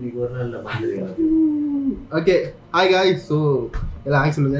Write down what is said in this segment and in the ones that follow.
இன்னைக்கு ஒரு நாள்ல மறந்துடுவீங்க ஓகே ஹாய் காய்ஸ் ஸோ எல்லாம் ஹாய் சொல்லுங்க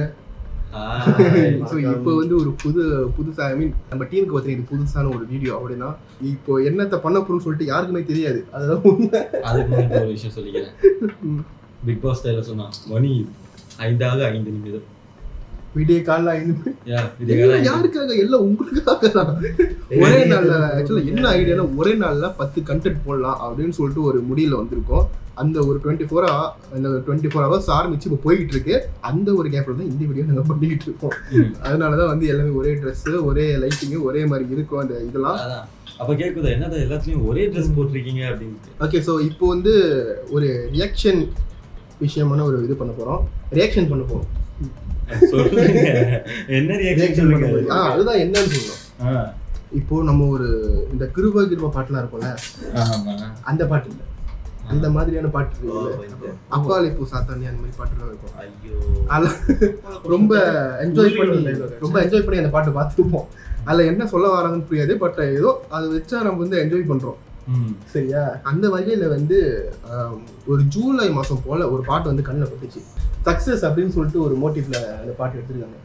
ஸோ இப்போ வந்து ஒரு புது புதுசா ஐ மீன் நம்ம டீமுக்கு பார்த்தீங்கன்னா இது புதுசான ஒரு வீடியோ அப்படின்னா இப்போ என்னத்தை பண்ண போறோம்னு சொல்லிட்டு யாருக்குமே தெரியாது அதுதான் உண்மை அதுக்கு முன்னாடி ஒரு விஷயம் சொல்லிக்கிறேன் ம். பிக் பாஸ் ஸ்டைல சொன்னா மணி ஐந்தாக ஐந்து நிமிடம் விடிய காலைல ஐந்து யா எல்லாம் யாருக்காக எல்லாம் உங்களுக்காக தான். ஒரே நாள்ல ஆக்சுவலா என்ன ஐடியானா ஒரே நாள்ல பத்து கண்டென்ட் போடலாம் அப்படின்னு சொல்லிட்டு ஒரு முடியல வந்திருக்கோம் அந்த ஒரு டுவெண்ட்டி ஃபோர் அந்த டுவெண்ட்டி ஃபோர் ஹவர்ஸ் ஆரம்பிச்சு இப்போ போயிட்டு இருக்கு அந்த ஒரு கேப்ல தான் இந்த வீடியோ நாங்கள் பண்ணிக்கிட்டு இருக்கோம் அதனாலதான் வந்து எல்லாமே ஒரே ட்ரெஸ் ஒரே லைட்டிங் ஒரே மாதிரி இருக்கும் அந்த இதெல்லாம் அதான் அப்ப கேக்குதா என்னடா எல்லாத்துலயும் ஒரே ட்ரெஸ் போட்டிருக்கீங்க அப்படின்ட்டு ஓகே ஸோ இப்போ வந்து ஒரு ரியாக்ஷன் விஷயமான ஒரு இது பண்ண போறோம் ரியாக்ஷன் பண்ண போறோம் சொல்லுங்க என்ன ரியாக்ஷன் சொல்லுங்க ஆ அதுதான் என்னன்னு சொல்லணும் ஆ, இப்போ நம்ம ஒரு இந்த கிருபா கிருபா பாட்டுலாம் இருக்கும்ல ஆமா அந்த பாட்டு இல்லை அந்த மாதிரியான பாட்டு இருக்குல்ல அப்பால் இப்போ சாத்தானி அந்த மாதிரி பாட்டுலாம் இருக்கும் ஐயோ அதெல்லாம் ரொம்ப என்ஜாய் பண்ணி ரொம்ப என்ஜாய் பண்ணி அந்த பாட்டை பார்த்துருப்போம் அதில் என்ன சொல்ல வராங்கன்னு புரியாது பட் ஏதோ அதை வச்சா நம்ம வந்து என்ஜாய் பண்றோம் ம். சரியா அந்த வகையில வந்து ஆம், ஒரு ஜூலை மாசம் போல ஒரு பாட்டு வந்து கண்ணில் பட்டுச்சு சக்சஸ் அப்படின்னு சொல்லிட்டு ஒரு மோட்டிவ்ல அந்த பாட்டு எடுத்திருக்காங்க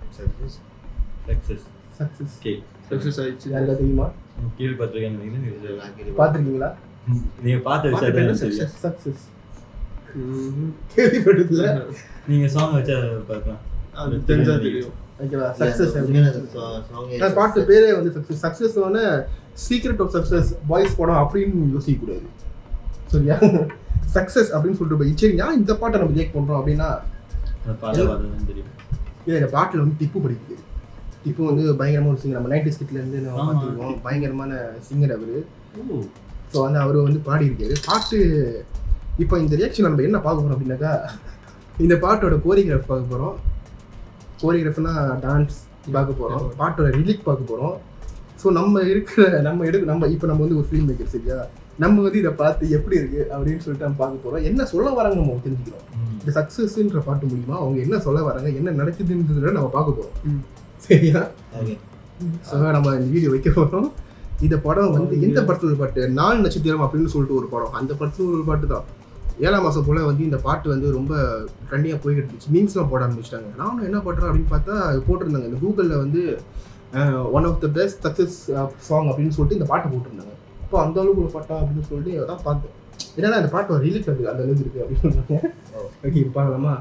Success. Success Okay. சக்ஸஸ் ஆயிடுச்சு யாருக்கா தெரியுமா கேள்விப்பட்டிருக்கேன்னு நினைக்கிறேன். நீங்க- பார்த்துருக்கீங்களா நீங்க பார்த்த பாட்டு விஷயம் என்ன தான் தெரியும். சக்சஸ் கேள்விப்பட்டதுல நீங்க சாங் வச்சா பார்க்கலாம் அது தெரிஞ்சா தெரியும் ஓகேவா சக்சஸ் சாங் அந்த பாட்டு பேரே வந்து success success secret of success boys படம் அப்படின்னு யோசிக்க கூடாது சரியா சக்சஸ் அப்படின்னு சொல்லிட்டு போய் சரி ஏன் இந்த பாட்டை நம்ம ஜேக் பண்றோம் அப்படின்னா அந்த பாட்டை பார்த்தா தான் தெரியும் இல்ல, இந்த பாட்டில் வந்து டிப்பு படிக்குது டிப்பு வந்து பயங்கரமான ஒரு சிங்கர் நம்ம நைன்டி ஸ்கிட்ல இருந்து நம்ம ஆமா. பார்த்துருக்கோம் பயங்கரமான சிங்கர் அவரு ஓ ஸோ வந்து அவர் வந்து பாடியிருக்காரு பாட்டு இப்போ இந்த ரியாக்ஷன் நம்ம என்ன பார்க்க போறோம் அப்படின்னாக்கா இந்த பாட்டோட கோரியோகிராஃப் பார்க்க போறோம் கோரியோகிராஃப்னா டான்ஸ் பார்க்க போறோம் பாட்டோட ரிலிக் பார்க்க போறோம் ஸோ நம்ம இருக்கிற நம்ம எடுக்க நம்ம இப்போ நம்ம வந்து ஒரு ஃபிலிம் மேக்கர் சரியா நம்ம வந்து இதை பார்த்து எப்படி இருக்கு அப்படின்னு சொல்லிட்டு நம்ம பார்க்க போறோம் என்ன சொல்ல வராங்க நம்ம தெரிஞ்சுக்கிறோம் ம். இந்த சக்ஸஸ்ன்ற பாட்டு மூலியமா அவங்க என்ன சொல்ல வராங்க என்ன நடக்குதுன்றத நம்ம பார்க்க போறோம் ம். சரியா ஓகே ஸோ நம்ம இந்த வீடியோ வைக்க போறோம் இந்த படம் வந்து எந்த படத்துல ஒரு பாட்டு நாலு நட்சத்திரம் அப்படின்னு சொல்லிட்டு ஒரு படம் அந்த படத்துல ஒரு பாட்டு தான் ஏழாம் மாசம் போல வந்து இந்த பாட்டு வந்து ரொம்ப ட்ரெண்டிங்காக போய்கிட்டு இருந்துச்சு மீம்ஸ்லாம் போட ஆரம்பிச்சிட்டாங்க நானும் என்ன பண்ணுறேன் அப்படின்னு பார்த்தா போட்டிருந்தாங்க இந்த கூகுளில் வந்து one of the best success song அப்படின்னு சொல்லிட்டு இந்த பாட்டை போட்டிருந்தாங்க அப்போ அந்த அளவுக்கு ஒரு பாட்டா அப்படின்னு சொல்லிட்டு அதான் பார்த்தேன் என்னன்னா அந்த பாட்டு ரிலீஸ் ஆகுது அந்த அளவுக்கு இருக்கு அப்படின்னு சொன்னாங்க ஓகே இப்போ பார்க்கலாமா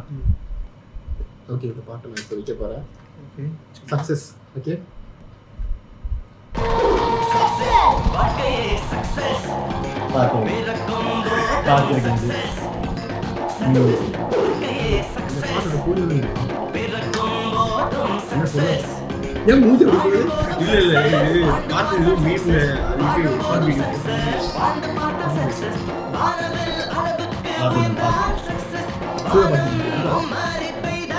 ஓகே இந்த பாட்டை நான் இப்போ வைக்க போகிறேன் ஓகே சக்ஸஸ் ஓகே பார்த்திருக்கேன் இந்த பாட்டோட பொருள் என்ன சொல்ல ஏன் மூஞ்சி அப்படி போகுது? இல்ல இல்ல இது பாட்டு இது மீட்ல அதுக்கு பாட்டு பார்த்துருக்கேன் பார்த்துருக்கேன் சூழ மாட்டேங்குது.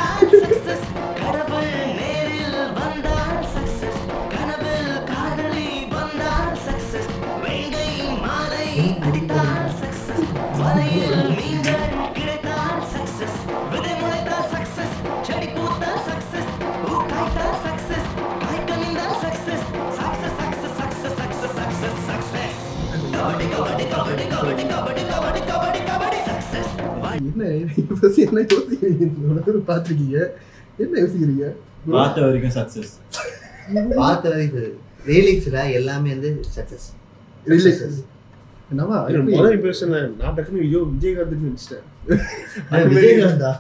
என்ன first என்ன யோசிக்கிறீங்க இவ்வளவு தூரம் பார்த்திருக்கீங்க என்ன யோசிக்கிறீங்க பார்த்த வரைக்கும் சக்சஸ் பார்த்த வரைக்கும் ரீலிக்ஸ்ல எல்லாமே வந்து சக்சஸ் Relations. என்னவா எப்படி? முதல் இம்ப்ரெஷன்ல நான் டக்குனு ஐயோ விஜயகாந்த் நினைச்சிட்டேன் விஜயகாந்தா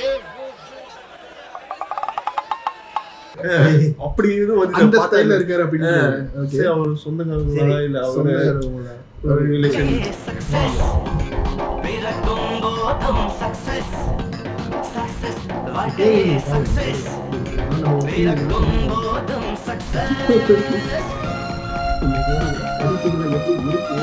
அப்படி எதுவும் வந்து அந்த நான் பார்த்தேன். ஸ்டைல்ல இருக்காரு அப்படின்னு ஆ, ஓகே சரி அவர் சொந்தக்காரங்களா இல்ல அவரு சொந்தக்காரவங்களா? ஒரு ரிலேஷன் ஏய், ஆனா, okay. இந்த கேள்வி படிக்கிறதுல எப்படி இருக்கு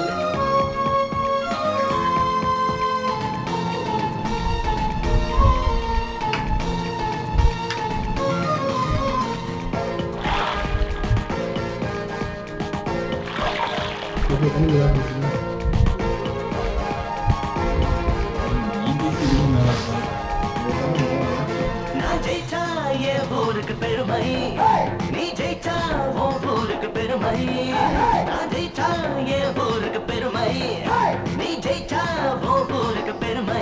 ஓகே தண்ணி ஏதாவது குடிக்கிறீங்களா? நான் ஜெயிச்சா என் ஊருக்கு பெருமை நீ ஜெயிச்சா உன் ஊருக்கு பெருமை நான் ஜெயிச்சா என் ஊருக்கு பெருமை நீ ஜெயிச்சா உன் ஊருக்கு பெருமை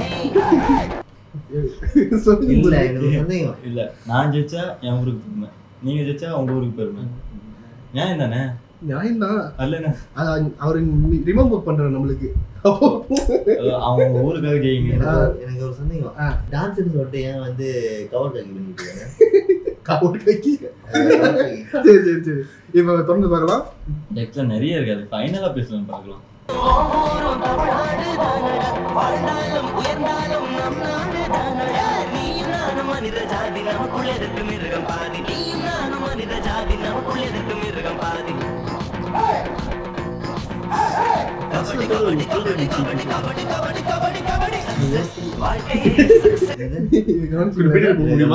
சொல்லுங்க இல்ல bro. எனக்கு ஒரு சந்தேகம் இல்ல நான் ஜெயிச்சா என் ஊருக்கு பெருமை நீங்க ஜெயிச்சா உங்க ஊருக்கு பெருமை நியாயம் தானே நியாயம்தான் அல்ல அது அவர் ரிமெம்பர் பண்றாரு நம்மளுக்கு அவங்க ஊருக்காக ஜெயிங்க எனக்கு ஒரு- எனக்கு ஒரு சந்தேகம் ஆ. டான்ஸ்னு சொல்லிட்டு ஏன் வந்து கவர் காக்கி பண்ணிட்டு இருக்காங்க கபோர்ட் கக்கி அது cover காக்கி. சரி சரி சரி இப்ப தொடர்ந்து பார்க்கலாம் ஆக்சுவலா நிறைய இருக்கு அது ஃபைனலா பேசலாம் பார்க்கலாம் ஊரும் தமிழ்நாடு தானடா வாழ்ந்தாலும் உயர்ந்தாலும் நம் நாடு தானடா நீயும் நானும் மனித ஜாதி நமக்குள்ள இருக்கு மிருகம் பாதி நீயும் நானும் மனித ஜாதி நமக்குள்ள இருக்கு மிருகம் பாதி கபடி கபடி கபடி கபடி கபடி கபடி கபடி கபடி வாழ்க்கையே என்னது? பின்னாடி போக முடியுமா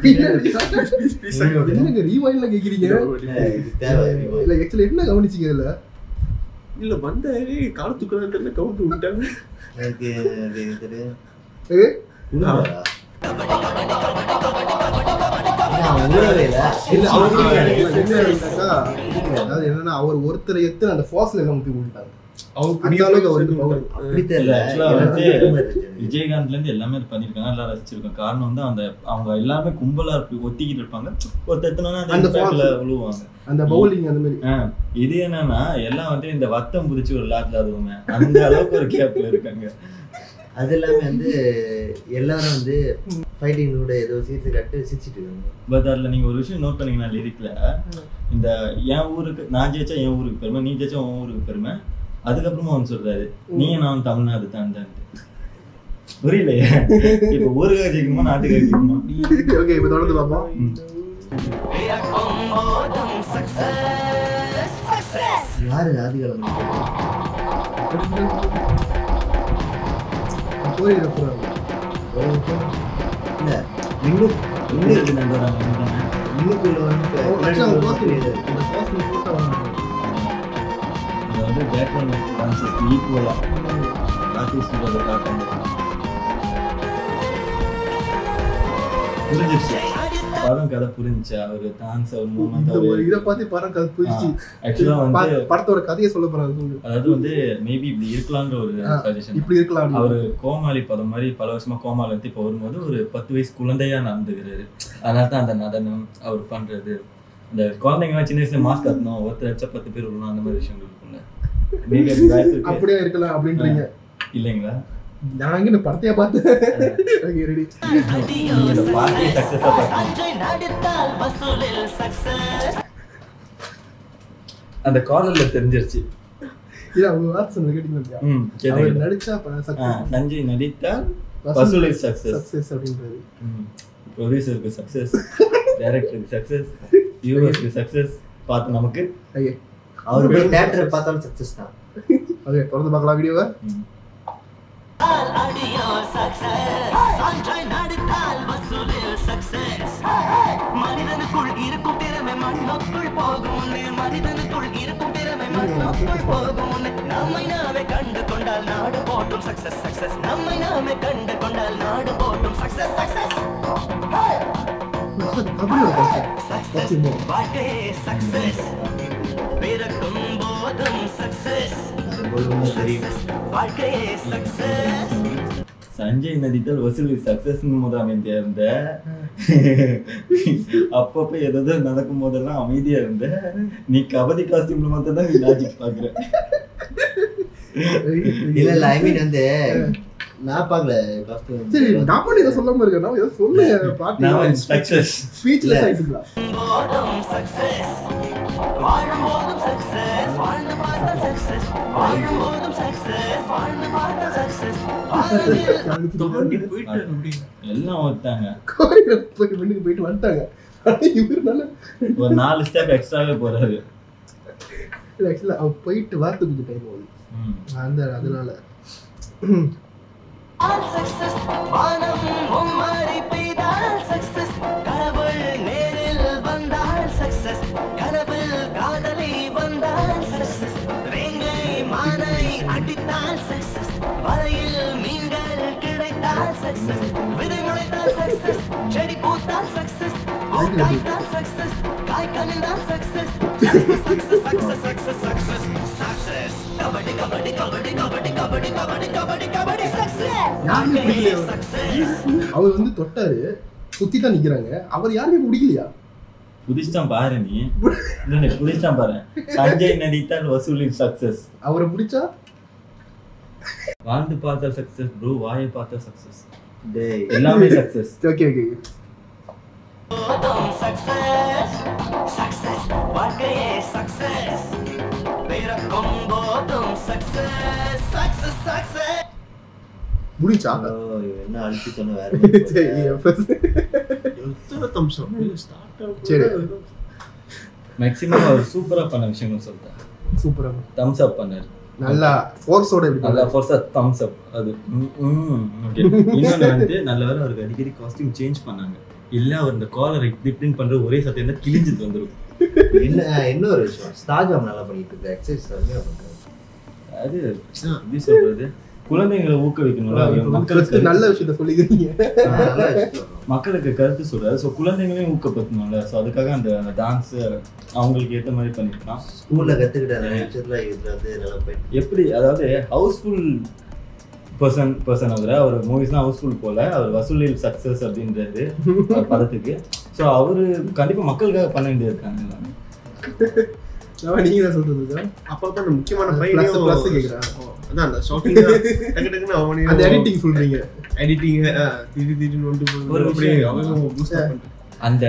என்னங்க ரீவைண்ட்ல கேக்குறீங்க இல்ல, இது தேவை அறிவு. இல்ல ஆக்சுவலி என்ன கவனிச்சீங்க இதுல இல்ல வந்தாரு காலத்துக்குள்ள கவுண்ட் விட்டாங்க எனக்கு அது தெரியும். ஏ? உண்மையா? ஏன் அவன் உணரவே இல்ல? இல்ல அவர் அவன் என்ன இருந்தாக்கா, அதாவது என்னன்னா அவர் ஒருத்தரை எத்தனை அந்த ஃபாஸ்ட்ல எல்லாம் ஊத்தி விட்டாங்க அந்த அளவுக்கு அவர் வந்து power. அப்படி தெரியல. Actually எனக்கு வந்து சுத்தமா இருந்துச்சு. விஜயகாந்த்ல இருந்து எல்லாமே இது பண்ணிருக்காங்க எல்லாம் ரசிச்சிருக்கோம் காரணம் வந்து அந்த அவங்க எல்லாமே கும்பலா இருப்பி ஒத்திக்கிட்டு இருப்பாங்க ஒருத்தர் எத்தனா அந்த அந்த impactல falls. விழுவாங்க அந்த பவுலிங் அந்த மாதிரி ஆ, இது என்னன்னா எல்லாம் வந்து இந்த வத்தம் புடிச்சு ஒரு லாட்ல அதுவுமே அந்த அளவுக்கு ஒரு கேப்ல இருக்காங்க அது இல்லாம வந்து எல்லாரும் வந்து ஃபைட்டிங்கோட ஏதோ சீட்டு கட்டு சிரிச்சிட்டு இருக்காங்க பட் அதுல நீங்க ஒரு விஷயம் நோட் பண்ணீங்கன்னா லிரிக்ல இந்த என் ஊருக்கு நான் ஜெயிச்சா என் ஊருக்கு பெருமை நீ ஜெயிச்சா உன் ஊருக்கு பெருமை அதுக்கப்புறமா அவன் சொல்றாரு நீ நான் தமிழ்நாடு தான் தான் புரியலையே இப்ப ஊருக்காக ஜெயிக்கணுமா நாட்டுக்காக ஜெயிக்கணுமா ஓகே இப்ப தொடர்ந்து பார்ப்போம் ம். பிறக்கும் போதும் success, success. யாரு ஆதிகாலம் கோயில் போறாங்க இல்ல இன்னும் இன்னும் இது நண்பரா, நண்பரா. இன்னுக்குள்ள வந்து ஆக்சுவலா அவங்க பாஸ் தெரியாது. அந்த பாஸ் போட்டா வாங்க இது வந்து பேக்ரவுண்ட் டான்சஸ் ஈக்குவலா ஆர்டிஸ்ட் காட்டாங்க புரிஞ்சிருச்சு படம் கதை புரிஞ்சுச்சு அவரு டான்ஸ் அவர் மூமெண்ட் இந்த ஒரு அவரு இதை பார்த்து படம் கதை புரிச்சு ஆக்சுவலா வந்து படத்தோட கதையை சொல்ல போறாங்க சொல்லு. அதாவது வந்து மேபி இப்படி இருக்கலான்ற ஒரு ஆ, சஜஷன் இப்படி இருக்கலாம் அப்படின்னு. அவரு கோமாளி பதம் மாதிரி பல வருஷமா கோமாளி வந்து இப்போ வரும்போது ஒரு பத்து வயசு குழந்தையா நடந்துக்கிறாரு அதனால தான் அந்த நடனம் அவர் பண்றது இந்த குழந்தைங்கலாம் சின்ன வயசுல மாஸ்க் கட்டணும் ஒருத்தர் வச்சா பத்து பேர் விடணும் அந்த மாதிரி விஷயங்கள் இருக்கும்ல Maybe அப்படி வாய்ப்பு இருக்கு. அப்படியே இருக்கலாம் அப்படின்றீங்க இல்லைங்களா நான் இங்க இந்த படத்தையா பார்த்தேன் ஓகே ரெடி நீங்க இந்த பார்ட்டியை சக்சஸா பார்த்தீங்க அன்றை நடித்தால் வசூலில் success. அந்த காலர்ல தெரிஞ்சிருச்சு இது அவங்க வார்த்தை சொன்னது கேட்டீங்களா ம் அவர் கேட்டீங்க நடிச்சா ஆ, சக்சஸ் சஞ்சய் நடித்தால் வசூல் இஸ் சக்சஸ் சக்சஸ் அப்படின்றது ப்ரொடியூசருக்கு சக்சஸ் டைரக்டருக்கு சக்சஸ் வியூவர்ஸ்க்கு சக்சஸ் பார்த்து நமக்கு ஓகே அவர் போய் தேட்டரை பார்த்தாலும் சக்சஸ் தான் ஓகே தொடர்ந்து பார்க்கலாம் வீடியோவை ம். ஆல் அடியோ success. அன்றை நடித்தால் வசூலில் success. மனிதனுக்குள் இருக்கும் திறமை மண்ணுக்குள் போகும் முன்னே மனிதனுக்குள் இருக்கும் திறமை மண்ணுக்குள் போகும் முன்னே நம்மை நாமே கண்டு கொண்டால் நாடு போட்டும் சக்சஸ் சக்சஸ் நம்மை நாமே கண்டு கொண்டால் நாடு போட்டும் சக்சஸ் சக்சஸ் கபடியோட பார்த்தேன் சக்சஸ் வாழ்க்கையே சக்சஸ் பிறக்கும் போதும் சக்சஸ் அது போல தெரியும் வாழ்க்கையே சக்சஸ் சஞ்சய் நடித்தால் வசூல் சக்சஸ் முதல் அமைதியா இருந்த அப்பப்ப ஏதாவது நடக்கும் போதெல்லாம் அமைதியா இருந்த நீ கபடி காஸ்டியூம்ல மட்டும் தான் நீ லாஜிக் பாக்குற இல்ல இல்ல ஐ மீன் வந்து நான் பார்க்கல costume. சரி நம்ம இதை சொல்லாம இருக்கேன் நான் ஏதோ சொல்லுங்க பாட்டு நான் சக்சஸ் ஸ்பீச்லெஸ் ஆயிட்டுங்களா போதும் சக்சஸ் வாழும் போதும் சக்சஸ் வாழ்ந்து பார்த்த சக்சஸ் வாழும் போதும் சக்சஸ் வாழ்ந்து பார்த்த சக்சஸ் எல்லாம் ஒருத்தாங்க கோரியில போய் பெண்ணுக்கு போயிட்டு வந்துட்டாங்க ஆனா இவரு நல்ல ஒரு நாலு ஸ்டெப் எக்ஸ்ட்ராவே போறாரு ஆக்சுவலா அவ போயிட்டு வார்த்தை கொஞ்சம் டைம் ஆகுது ம். அந்த அதனால ஆல் சக்சஸ் வானம் மும்மாரி பெய்தால் சக்சஸ் கடவுள் நேரில் வந்தால் சக்சஸ் கனவில் காதலி வந்தால் சக்சஸ் வேங்கை மானை அடித்தால் சக்சஸ் வலையில் மீன்கள் கிடைத்தால் சக்சஸ் விதை முளைத்தால் சக்சஸ் செடி பூத்தால் சக்சஸ் பூ காய்த்தால் சக்சஸ் காய் கனிந்தால் success success success success success success kabaddi kabaddi kabaddi kabaddi kabaddi kabaddi kabaddi kabaddi success யாருமே பிடிக்கலையா அவர் வந்து தொட்டாரு சுத்தி தான் நிக்கிறாங்க அவர் யாருமே பிடிக்கலையா புதிச்சிட்டான் பாரு நீ இல்ல நீ புதிச்சிட்டான் பாரு சஞ்சய் நடித்தால் வசூலில் சக்சஸ் அவரை பிடிச்சா வாழ்ந்து பார்த்த சக்சஸ் ப்ரோ வாயை பார்த்த சக்சஸ் டேய் எல்லாமே சக்சஸ் ஓகே ஓகே போதும் சக்சஸ் சக்சஸ் வாழ்க்கையே சக்சஸ் பிறக்கும் போதும் சக்சஸ் சக்சஸ் சக்சஸ் முடிச்சா ஓ, இவன் என்ன அழுத்தி சொன்ன வேற சரி, first- எத்தனை thumbs up? Start ஆகும் சரி. போது மேக்ஸிமம் அவர் சூப்பரா பண்ண விஷயங்கள் சொல்லிட்டார் சூப்பரா தம்ஸ் அப் பண்ணாரு நல்லா ஃபோர்ஸோட இப்படி நல்லா பண்ணாரு. ஃபர்ஸ்ட் தம்ஸ் அப் அது ம், ம், okay. இன்னொன்னு வந்து நல்ல வேளை அவருக்கு அடிக்கடி காஸ்டியூம் சேஞ்ச் பண்ணாங்க இல்ல அவர் இந்த காலர் இப்படி இப்படின்னு பண்ற ஒரே சத்தம் தான் கிழிஞ்சிட்டு வந்துரும் என்ன இன்னொரு விஷயம் ஸ்டாஜாம் நல்லா பண்ணிட்டு இருக்க எக்ஸசைஸ் செம்மையா பண்றாரு அது எப்படி சொல்றது குழந்தைங்களை ஊக்குவிக்கணும்ல அவர் first மக்களுக்கு நல்ல விஷயத்த சொல்லிக்கிறீங்க ஆ, நல்லா வச்சுக்கோ. மக்களுக்கு கருத்து சொல்றாரு ஸோ குழந்தைங்களையும் ஊக்கப்படுத்தணும்ல ஸோ அதுக்காக அந்த டான்ஸ் அவங்களுக்கு ஏற்ற மாதிரி பண்ணிருக்கலாம் ஸ்கூல்ல கத்துக்கிட்ட அந்த விஷயத்துல இதுல வந்து நல்லா போயிட்டு எப்படி அதாவது ஹவுஸ்ஃபுல் பர்சன் பர்சன் அவர் அவர் மூவிஸ்லாம் ஹவுஸ்ஃபுல் போல அவர் வசூலில் சக்சஸ் அப்படின்றது அவர் படத்துக்கு ஸோ அவரு கண்டிப்பா மக்களுக்காக பண்ண வேண்டியது இருக்காங்க எல்லாமே அவன் நீங்க தான் சொல்றது அப்பப்ப அந்த முக்கியமான Plus, ஃபைலையும் plus கேக்குறா. அதான் அந்த ஷாக்கிங் டக்கு டக்குன்னு அவனையும் அந்த எடிட்டிங் சொல்றீங்க எடிட்டிங் திடீர் திடீர்னு வந்து ஒரு போய் அப்படியே விஷயம். அவனும் boost up பண்ணிட்டு. அந்த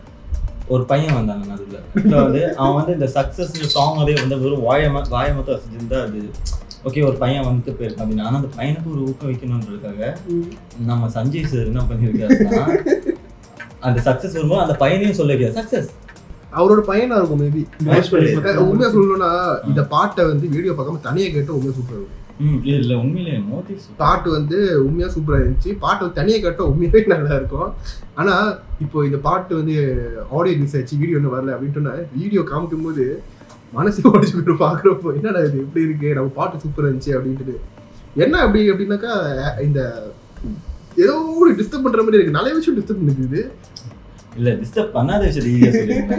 ஒரு பையன் வந்தாங்க நடுவில் அதாவது அவன் வந்து இந்த சக்ஸஸ் சாங்கோடய வந்து வெறும் வாய ம- வாய மட்டும் வசிச்சிருந்தா அது ஓகே ஒரு பையன் வந்துட்டு போயிருக்கான் அப்படின்னு ஆனால் அந்த பையனுக்கு ஒரு ஊக்கம் வைக்கணுன்றதுக்காக நம்ம சஞ்சய் சார் என்ன பண்ணியிருக்காருன்னா அந்த சக்ஸஸ் வரும்போது அந்த பையனையும் சொல்ல வைக்கிறார் சக்ஸஸ் அவரோட பையனா இருக்கும் மேபி Match பண்ணி உண்மையா சொல்லணும்னா இந்த பாட்டை வந்து வீடியோ பார்க்காம தனியா கேட்டு உண்மையா சூப்பரா இருக்கும் ம் இது இல்லை உண்மையிலே மோட்டிவ்ஸ் பாட்டு வந்து உண்மையா சூப்பரா இருந்துச்சு பாட்டு வந்து தனியா கேட்டா உண்மையாவே நல்லா இருக்கும் ஆனா இப்போ இந்த பாட்டு வந்து ஆடியோ ரிலீஸ் ஆச்சு வீடியோ ஒன்றும் வரல அப்படின்ட்டு வீடியோ காமிக்கும் போது மனசு உடச்சு போயிட்டு பாக்குறப்போ என்னடா இது எப்படி இருக்கு நம்ம பாட்டு சூப்பரா இருந்துச்சு அப்படின்ட்டு என்ன அப்படி அப்படின்னாக்கா இந்த ஏதோ ஒரு டிஸ்டர்ப் பண்ற மாதிரி இருக்கு நிறைய விஷயம் டிஸ்டர்ப் பண்ணிருக்குது இல்லை டிஸ்டர்ப் பண்ணாத விஷயத்தை ஈஸியாக சொல்லிடுங்க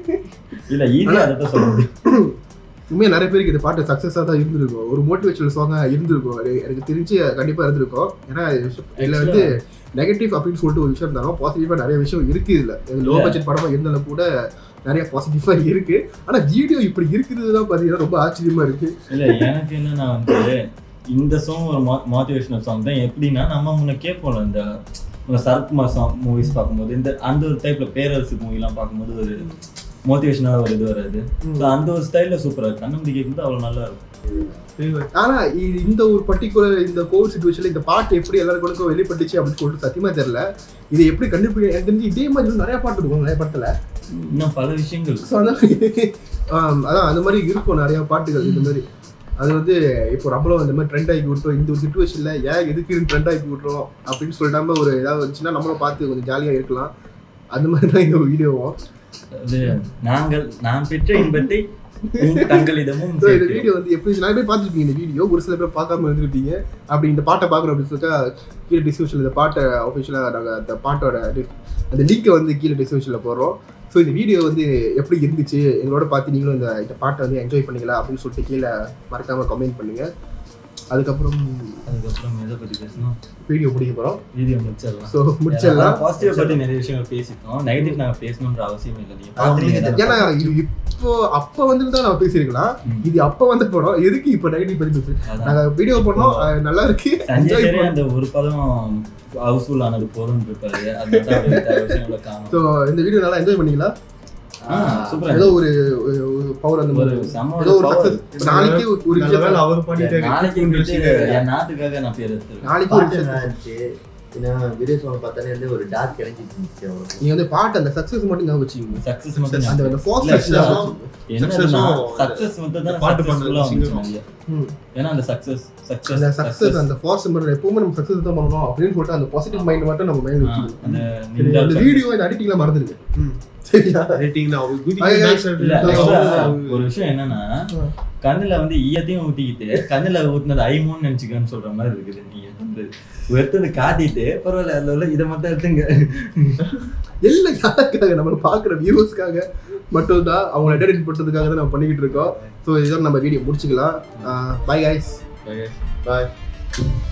இல்லை ஈஸியாக அதை தான் சொல்ல முடியும் உண்மையா நிறைய பேருக்கு இந்த பாட்டு சக்ஸஸாக தான் இருந்திருக்கும் ஒரு மோட்டிவேஷனல் சாங்காக இருந்திருக்கும் அது எனக்கு தெரிஞ்சு கண்டிப்பாக இருந்திருக்கும் ஏன்னா இதில் வந்து நெகட்டிவ் அப்படின்னு சொல்லிட்டு ஒரு விஷயம் இருந்தாலும் பாசிட்டிவாக நிறைய விஷயம் இருக்கு இதில் இது லோ இல்ல. பட்ஜெட் படமாக இருந்தாலும் கூட நிறைய பாசிட்டிவாக இருக்கு ஆனால் வீடியோ இப்படி இருக்கிறது தான் பார்த்தீங்கன்னா ரொம்ப ஆச்சரியமா இருக்கு இல்ல எனக்கு என்னன்னா வந்து இந்த சாங் ஒரு மோட்டிவேஷனல் சாங் தான் எப்படின்னா நம்ம முன்ன கேட்போம்ல இந்த இந்த சரத்குமார் சாங் மூவிஸ் பார்க்கும்போது இந்த அந்த ஒரு டைப்ல பேரரசு மூவிலாம் பார்க்கும்போது ஒரு மோட்டிவேஷனாக ஒரு இது வராது ஸோ அந்த ஒரு ஸ்டைலில் சூப்பராக இருக்கு கண்ணம்பி கேட்கும்போது அவ்வளோ நல்லா இருக்கும் ஆனா இ- இந்த ஒரு பர்டிகுலர் இந்த கோவிட் சுச்சுவேஷன்ல இந்த பாட்டு எப்படி எல்லாருக்கும் வெளிப்பட்டுச்சு அப்படின்னு சொல்லிட்டு சத்தியமா தெரியல இது எப்படி கண்டுபிடி எனக்கு தெரிஞ்சு இதே மாதிரி இன்னும் நிறைய பாட்டு இருக்கும் நிறைய படத்துல இன்னும் பல விஷயங்கள் ஸோ அதான் ஆம், அதான் அந்த மாதிரி இருக்கும் நிறைய பாட்டுகள் இந்த மாதிரி அது வந்து இப்போ நம்மளும் இந்த மாதிரி ட்ரெண்ட் ஆகி விட்டோம் இந்த ஒரு சுச்சுவேஷன்ல ஏன் எதுக்கு ட்ரெண்ட் ஆகி விட்றோம் அப்படின்னு சொல்லிட்டாம ஒரு ஏதாவது வந்துச்சுன்னா நம்மளும் பார்த்து கொஞ்சம் ஜாலியா இருக்கலாம் அந்த மாதிரி தான் இந்த வீடியோவும் அது நாங்கள் நான் பெற்ற இன்பத்தை உங்கள் தங்களிடமும் ஸோ இந்த சேர்க்கிறோம். வீடியோ வந்து எப்படி நிறைய பேர் பார்த்துருப்பீங்க இந்த வீடியோ ஒரு சில பேர் பார்க்காம இருந்துருப்பீங்க அப்படி இந்த பாட்டை பார்க்குறோம் அப்படின்னு சொல்லிட்டா கீழே டிஸ்கிரிப்ஷனில் இந்த பாட்டை அஃபிஷியலாக நாங்கள் அந்த பாட்டோட di- அந்த லிங்கை வந்து கீழே டிஸ்கிரிப்ஷனில் போடுறோம் ஸோ இந்த வீடியோ வந்து எப்படி இருந்துச்சு எங்களோட பார்த்து நீங்களும் இந்த இந்த பாட்டை வந்து என்ஜாய் பண்ணீங்களா அப்படின்னு சொல்லிட்டு கீழே மறக்காம கமெண்ட் பண்ணுங்க அதுக்கப்புறம் அதுக்கப்புறம் எதை பற்றி பேசணும் வீடியோ பிடிக்க போகிறோம் வீடியோ முடிச்சிடலாம் ஸோ முடிச்சிடலாம் பாசிட்டிவ் பற்றி நிறைய விஷயங்கள் பேசிட்டோம் நெகட்டிவ் நாங்கள் பேசணுன்ற அவசியம் இல்லை நீங்கள் ஆ, முடிஞ்சுது. பார்த்துருக்கீங்க ஏன்னா இது இப்போ அப்போ வந்துருந்தா நான் பேசியிருக்கலாம் ம். இது அப்போ வந்த படம் எதுக்கு இப்போ நெகட்டிவ் பற்றி பேசு அதான். நாங்கள் வீடியோ பண்ணோம் அது நல்லா இருக்கு சஞ்சய் என்ஜாய் சரி பண்ணோம் அந்த ஒரு பதம் ஹவுஸ்ஃபுல் ஆனது போதும்னு இருப்பாரு அதனால தான் அவர் இந்த விஷயங்களை காணும் ஸோ இந்த வீடியோ நல்லா என்ஜாய் பண்ணீங்களா ஆ, சூப்பரா ஏதோ ஒரு ஒரு- ஒரு பவர் அந்த ஒரு மாதிரி செம்ம ஏதோ ஒரு ஒரு power. சக்சஸ் நாளைக்கு ஒரு நல்ல விஷயம் வேளை அவர் பண்ணிட்டாரு. நாளைக்கு வந்துட்டு வச்சுக்க. என் நாட்டுக்காக நான் பேர் எடுத்துருவேன் நாளைக்கு ஒரு பாட்டு விஷயம் நல்லா இருந்துச்சு ஏன்னா வீடியோ சாங் பார்த்தாலே வந்து ஒரு டார்க் இணைஞ்சிட்டு இருந்துச்சு அவருக்கு நீங்க வந்து பாட்டு அந்த சக்சஸ் மட்டும் ஞாபகம் வச்சுக்கோங்க சக்சஸ் மட்டும் அந்த ஞாபகம். அந்த ஃபோர்ஸ் இல்ல, செக்ஷன் என்னதுன்னா Success-உம் சக்சஸ் மட்டும் தான் பாட்டு சக்சஸ்ஃபுல்லா பண்ணது வந்துச்சு singer-உம். நிறைய ஏன்னா அந்த சக்சஸ் சக்சஸ் அந்த சக்சஸ் அந்த ஃபோர்ஸ் மட்டும் எப்பவுமே நம்ம சக்சஸ் தான் பண்ணணும் அப்படின்னு சொல்லிட்டு அந்த பாசிட்டிவ் மைண்ட் மட்டும் நம்ம மைண்ட் வச்சுக்கணும் அந்த சரி, நிந்தா அந்த வீடியோ இந்த அடிட்டிங்ல மறந்துருக்கு ம். சரியா Editing தான். அவர் குதிக்க ஐயா, dance ஆடுறது. இல்ல இல்ல, actually, அவர் ஒரு விஷயம் என்னன்னா கண்ணுல வந்து ஈயத்தையும் ஊத்திக்கிட்டு கண்ணுல ஊத்துனது ஐமோன்னு நினைச்சுக்கன்னு சொல்ற மாதிரி இருக்குது நீங்க பண்றது எடுத்தது காட்டிட்டு பரவாயில்ல அதுல உள்ள இதை மட்டும் எடுத்துங்க எல்லாம் யாருக்காக நம்ம பாக்குற வியூவர்ஸ்க்காக மட்டும் தான் அவங்கள என்டர்டைன் பண்ணுறதுக்காக தான் நம்ம பண்ணிக்கிட்டு இருக்கோம் ஸோ இதோட நம்ம வீடியோ முடிச்சுக்கலாம் பாய் guys Okay. பாய்